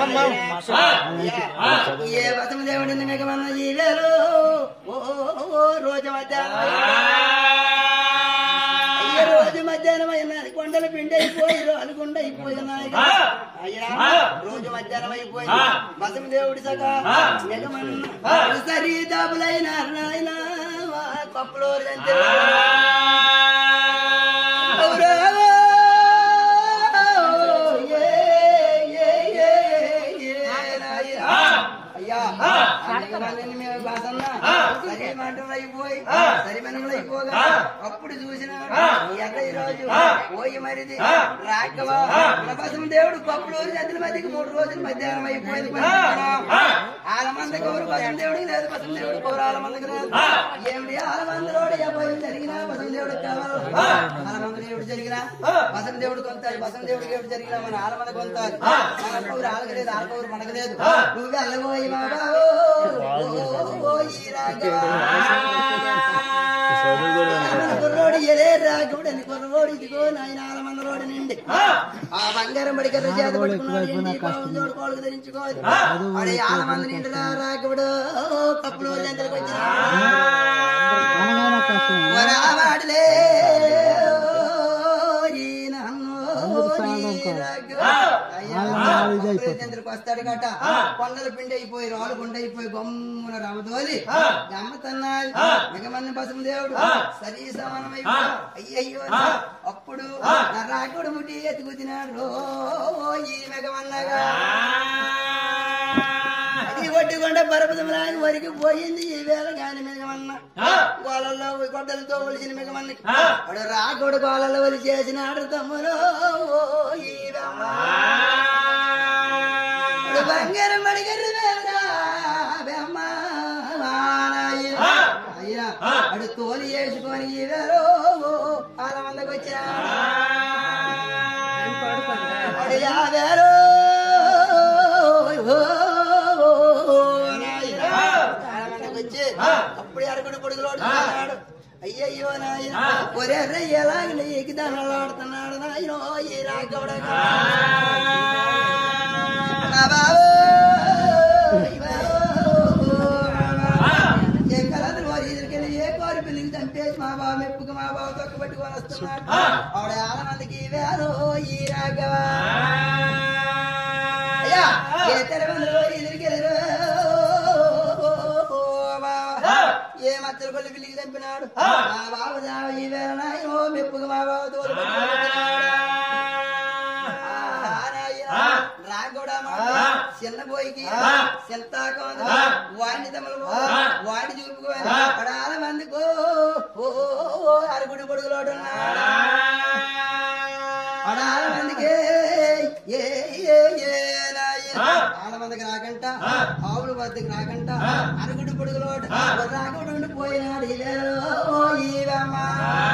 ఏ వసమ దేవుడిని మిగమన్న జీవేలు ఓ ఓ, రోజు మధ్యాహ్నం అయ్య రోజు మధ్యాహ్నం అయినది కొండల పిండి అయిపోయి అనుకుండా అయిపోయి నాయన అయ్యా రోజు మధ్యాహ్నం అయిపోయి వసమ దేవుడి సగా మిగమన్న సరి దాబులైన నాయన కప్పులో అయ్యా అయిపోయి సరిమనలు అయిపోగా అప్పుడు చూసిన ఎర్రయ్య రోజు పోయి మరిది రాకవా ప్రభాసం దేవుడు పప్పుడు చేతుల మధ్యకి మూడు రోజులు మధ్యాహ్నం అయిపోయింది ఆల మంది కౌరు పసం దేవుడికి లేదు పసం దేవుడు కౌరు ఆల మందికి లేదు ఏమిటి ఆల మందిలోడు అబ్బాయి జరిగినా పసం దేవుడికి కావాలి ఆల మంది దేవుడు జరిగినా పసం దేవుడు కొంతాడు పసం దేవుడికి ఎవడు జరిగినా మన ఆల మంది కొంతాడు మన కౌరు ఆలకి లేదు ఆల కౌరు మనకు లేదు నువ్వు వెళ్ళబోయి బాబా కుర్రోడు ఎదే రాకుడు అని కుర్రోడు ఇదిగో నాయన ఆల మంది రోడ్డు నిండి ఆ బంగారం బడికర్ర చేత పట్టుకున్నాడు ఏంటి బాబు కోళ్ళకు ధరించుకోవాలి అడే ఆల మంది నిండు రా రాకుడు కప్పులు ఎంతకు వచ్చిన వరావాడలే ఓరి నన్ను ఓరి రాఘవ. అయ్యా, ఎంతకు వస్తాడు గట కొండల పిండి అయిపోయి రాళ్ళు గుండె అయిపోయి గమ్మున రామదోలి గమ్మతన్నాడు మిగమన్న పసుపు దేవుడు సరీ సమానమైపోయి అయ్యయ్యో అప్పుడు నా రాకుడు ముట్టి ఎత్తుకుతినాడు రో ఈ మెగమన్నగా అది ఒడ్డుకొండ పరపదములాగి వరికి పోయింది ఈ వేళ గాని మిగమన్న గోళల్లో గొడ్డలతో ఒలిసిన మిగమన్నకి వాడు రాకుడు గోళల్లో ఒలి చేసినాడు తమ్ముడు ఓ ఈ రమ్మ. వాడు బంగారం అడిగారు వేళ బెమ్మ నాయన. నాయన, వాడు తోలి వేసుకొని ఈ వేళ ఆల మందకు వచ్చినాడు వాడు యావేరో అప్పుడు అరకుడు పొడుగులోడు అయ్యయ్యో నాయన ఒరే ఎలాగ ఎగిదాడుతున్నాడు నాయనో ఈ రాకవడగా నా బాబు ఏ కలదులు వారి ఎదురుకెళ్ళి ఏ కోరి పిల్లిని చంపేసి మా బాబు మెప్పుకు మా బాబు తొక్క పట్టుకొని వస్తున్నాడు ఆవిడ ఆనందకి వేరు ఈ రాఘవ అయ్యా ఏ తెరవందులు ఎదురుకెళ్ళరు ఏ మచ్చలు కొల్లి పిల్లికి చంపినాడు మా బాబు జావ ఈ వేళ నాయనో మెప్పుకు మా బాబు తోలు పట్టుకొని వచ్చినాడు. రాగోడా చిన్న పోయికి చింతాకం వాడిని తమలు వాడి చూపుకోని పడాల మందికో ఓ అరుగుడి పొడుగులోడు పడాల మందికే ఏ ఏ ఏ నాయన. ఆడ మందికి రాకంట ఆవుల వద్దకు రాకంట అరుగుడి పొడుగులోడు రాకుడు ఉండిపోయినాడు ఇదేలో ఈవమ్మా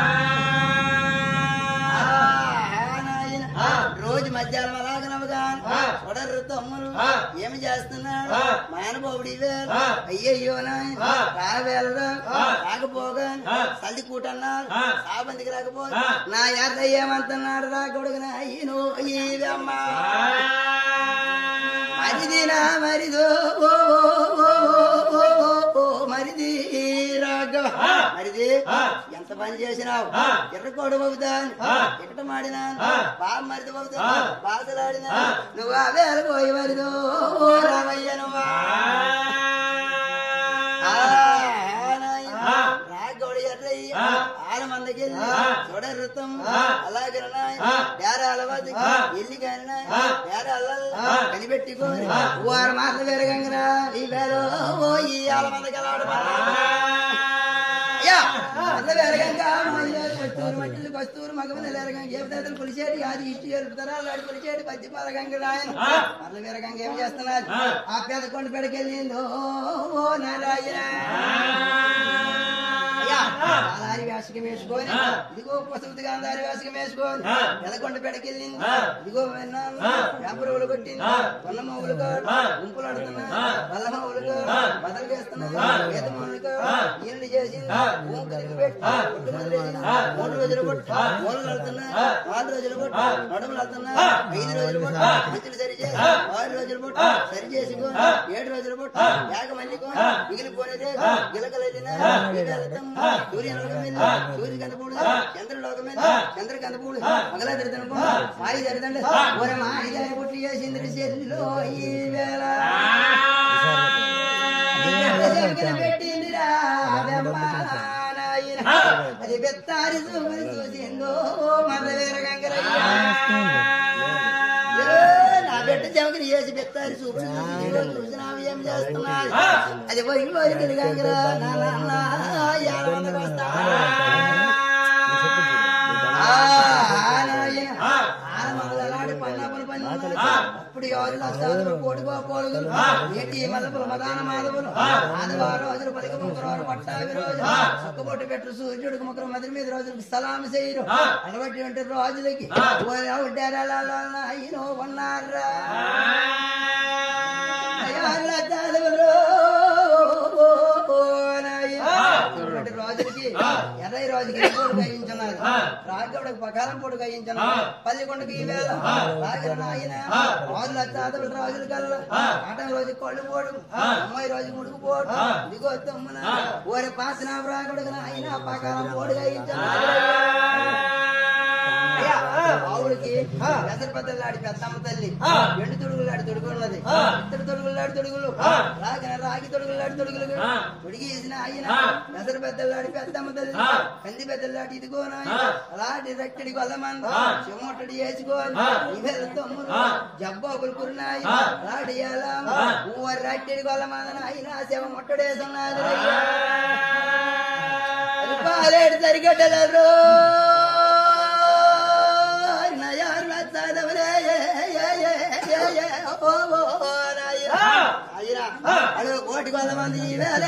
నాయన రోజు మధ్యాహ్నం అలాగ నవ్వుగాను చూడరు తమ్ముడు ఏమి చేస్తున్నాడు మానబోబుడి అయ్యయ్యో నాయన రావేలరా రాకపోగాను సల్ది కూటన్నాడు సాబందికి రాకపోతే నా యాత ఏమంటున్నాడు రాకూడదు అయ్యను ఈవమ్మా మరిదినా మరిదో ఓ ఓ, ఓ, ఓ, ఓ, ఓ, మరిది రాఘవ మరిది ఎంత పని చేసినావు ఎర్రకోడు అవుతాను ఎక్కడ మాడినాను బాగా మరిది అవుతాను బాసలాడినా నువ్వు అవే పోయి మరిదో ఓ రామయ్య నువ్వా రాగోడు ఎర్రయ్య ఆడ మందకి చూడ ఋతం అలాగే డేరాల వద్దకు ఎల్లి కానీ డేరాల కనిపెట్టుకోని వారు మాటలు పెరగంగరా ఈ వేళ ఓ ఈ ఆల మందకి అలాడు అయ్యా మంద పెరగంగా కస్తూరు మట్టిలు కస్తూరు మగమంది ఎరగంగా ఏ పెద్దలు కొలిచేటి అది ఇష్టి ఎరుపుతారా అలాంటి కొలిచేటి పద్ది పరగంగ రాయను మరల పెరగంగ ఏం చేస్తున్నారు ఆ పెద్ద కొండ పెడకెళ్ళిందో ఓ నారాయణ అయ్యా ఆలారి వేషకం వేసుకొని ఇదిగో పసుపు గాంధారి వేషకం వేసుకొని ఎలకొండ పెడకెళ్ళింది ఇదిగో విన్నాను వ్యాపారులు కొట్టింది కొన్నమూలు గుంపులు ఆడుతున్నా వల్లమూలు బదలు చేస్తున్నది వేదమూలు ఈయన చేసింది భూమి తిరిగి పెట్టి ఒట్టు మొదలేసింది మూడు రోజులు కొట్టు మూడు నడుతున్నా నాలుగు రోజులు కొట్టు నడుములు నడుతున్నా ఐదు రోజులు కొట్టు మంచులు సరి చేసి ఆరు రోజులు కొట్టు సరి చేసుకో ఏడు రోజులు కొట్టు ఏక మళ్ళీ మిగిలిపోయినదే గిలకలైన సూర్యలోకం మీద సూర్య కందపూడు చంద్రలోకం మీద చంద్ర కందపూడు మగల దరిదనుకో మాయి దరిదండి ఒరే మాయి దారి పుట్టి చేసింది చెల్లిలో ఈ వేళ పెట్టిందిరా అది బెత్తారి చూపులు చూసిందో మన వేర గంగరయ్య నా బిడ్డ చెమకని చేసి బెత్తారి చూపులు చూసి చూసినావు ఏం చేస్తున్నాడు అది పోయి పోయి గంగరా నా నాన్న ఏడ వందకు వస్తా అప్పుడు ఎవరు లక్షాలు కోటికో పోలుగులు ఏటి మల్లపులు మదాన మాధవులు ఆదివారం రోజులు పదిక ముక్కరు పట్టావి రోజు ఒక్కబొట్టు పెట్టు సూర్యుడికి ముక్కరు మదిరి మీద రోజులకి సలాం చేయరు అలవాటి ఉంటే రోజులకి అయినో ఉన్నారా రోజులకి ఎర్రై రోజుకి ఎప్పుడు గయించున్నారు రాగవుడికి పకాలం పొడి గయించున్నారు పల్లికొండకి ఈ వేళ రాగల నాయన రోజుల చాదవులు రోజుల కల్లా ఆటం రోజు కొళ్ళు పోడు అమ్మాయి రోజు ముడుకు పోడు ఇదిగో తమ్మున ఓరి పాసిన రాగడుకు నాయన పకాలం పొడి గయించున్నారు ఆవుడికి పెసరు పెద్దలాడి పెద్దమ్మ తల్లి ఎండు తొడుగులాడి తొడుగున్నది ఇద్దరు తొడుగులాడి తొడుగులు రాగిన రాగి తొడుగులాడి తొడుగులు తొడిగేసిన ఆయన పెసరు పెద్దలాడి పెద్దమ్మ తల్లి కంది పెద్దలాడి ఇదిగో అలాంటి రట్టడి కొల్లమంద చెమొట్టడి వేసుకోవాలి ఇవే తమ్ముడు జబ్బోకులు కురినాయి రాడి ఎలా రట్టడి కొల్లమంద ఆయన శవ ముట్టడేసున్నది పాలేడు సరిగడ్డలరు కోటి కొల మంది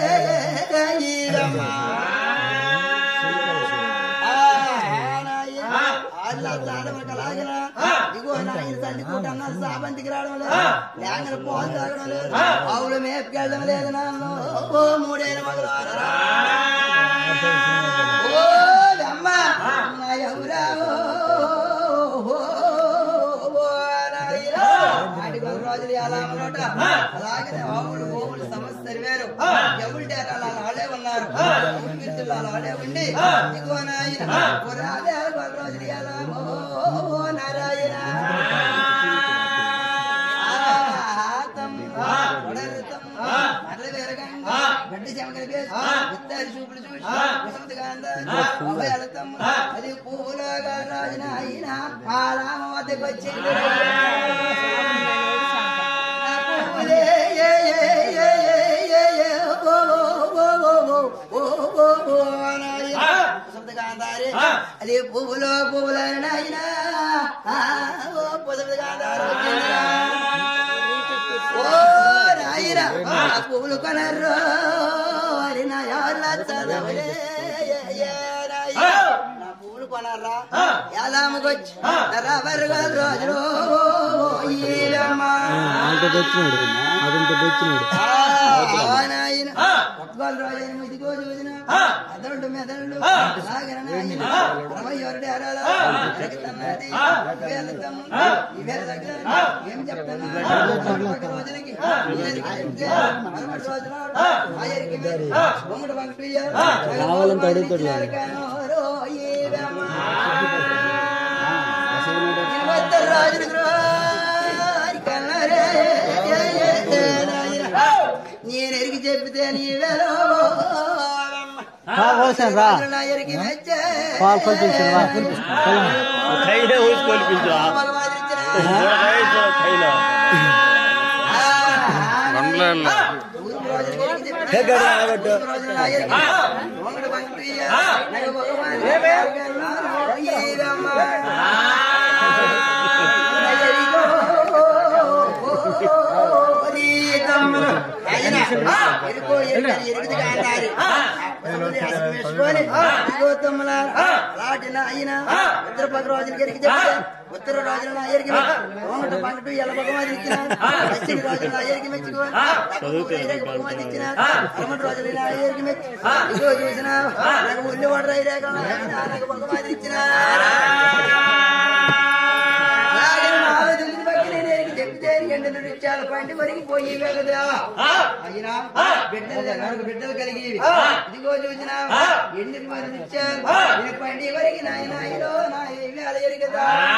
ఇగో నాయన తల్లి కూటన్నా సాబంతికి రావడం లేదు లేక పోలు తాగడం లేదు ఆవులు మేపుకెళ్ళడం లేదు నాన్న ఓ మూడేళ్ళ మొదలు ఓ అమ్మ నా ఎవరా రోజులు ఎలా ఉన్నట అలాగే ఆవులు గోవులు సమస్య సరివేరు ఎవరు అలా ఆడే ఉన్నారు ఎవరు కీర్తులు అలా ఆడే ఉండి ఇగో నాయన ఓ రాజే రోజులు ఎలా ఓ నారాయణ గడ్డి చెమకలు వేసి విత్తారి చూపులు చూసి వసంతకాంత వెళ్తాము అది పూలగా రాజున అయిన ఆ రామ వద్దకు వచ్చింది అది పువ్వులో పువ్వుల నాయన ఓ పువ్వులు కాదారు ఓ నాయన ఆ పువ్వులు కొనర్రు అని నా ఎవరు చదవలే నా పువ్వులు కొనర్రా ఎలా అమ్ముకొచ్చి రబ్బరు రోజులు ఈరమ్మా అంత తెచ్చినాడు అదంత తెచ్చినాడు నాయన పట్టుకోవాలి రోజైన ఇదిగో చూసిన అదరుడు మెదడు సాగర నాయన అరవై ఎవరి అరగతున్నది వెళ్తాము ఇవే దగ్గర ఏం చెప్తాను ఒక రోజులకి మరొకటి రోజున ఆయరికి బొమ్మడు పంపియ్య కావాలంటే అడుగుతాడు వాడు. రాజులకు కన్నరే నేను ఎరిగి చెప్పితే నీ వేలో రా, పోసాను, రా. నా ఎరిగి మెచ్చే పాలు పంపించు రా ఖైలే ఊసుకొని పించు ఎరుకో ఎరుకని ఎరుగుది కాంటారి అప్పటి అసలు వేసుకొని ఇదిగో తమ్ములారా, రాటిన అయిన ఇద్దరు పక్క రోజులకి ఎరిగి చెప్తే ఉత్తర రోజున నా ఎరిగి ఒకటి పండు ఎల్ల భగవాన్ ఇచ్చిన పశ్చిమ రోజున నా ఎరిగి మెచ్చుకోని భగవాన్ ఇచ్చిన అరమటి రోజులు నా ఎరిగి మెచ్చి ఇదిగో చూసిన నాకు ఉల్లి వాడరు అయినా నాకు భగవాన్ ఇచ్చిన అలాగే నాలుగు దిగులు బట్టి నేను ఎరిగి చెప్తే ఎండలు రిచ్చాలు పండి వరకు పోయి కదా అయినా బిడ్డలు నాకు బిడ్డలు కలిగి ఇదిగో చూసిన ఎందుకు మరి ఇచ్చారు నేను పండి వరకు నాయన నాయనో నా వేళ ఎరిగదా